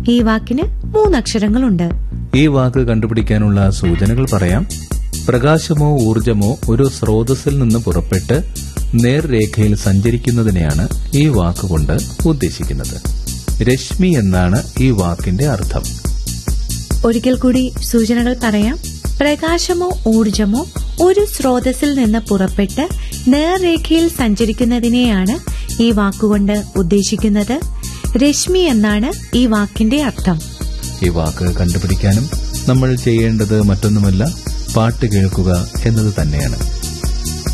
ഈ വാക്കിന് മൂന്നക്ഷരങ്ങളുണ്ട് ഈ വാക്ക് കണ്ടുപിടിക്കാനുള്ള സൂചനകൾ പറയാം പ്രകാശമോ ഊർജമോ ഒരു സ്രോതസ്സിൽ നിന്ന് പുറപ്പെട്ട് നേർരേഖയിൽ സഞ്ചരിക്കുന്നതിനെയാണ് ഈ വാക്കുകൊണ്ട് ഉദ്ദേശിക്കുന്നത് രശ്മി എന്നാണ് ഈ വാക്കിന്റെ അർത്ഥം ഒരിക്കൽ കൂടി സൂചനകൾ പറയാം പ്രകാശമോ ഊർജമോ ഒരു സ്രോതസ്സിൽ നിന്ന് പുറപ്പെട്ട് നേർരേഖയിൽ സഞ്ചരിക്കുന്നതിനെയാണ് ഈ വാക്കുകൊണ്ട് ഉദ്ദേശിക്കുന്നത് രശ്മി എന്നാണ് ഈ വാക്കിന്റെ അർത്ഥം ഈ വാക്ക് കണ്ടുപിടിക്കാനും നമ്മൾ ചെയ്യേണ്ടത് മറ്റൊന്നുമല്ല പാട്ട് കേൾക്കുക എന്നത് തന്നെയാണ്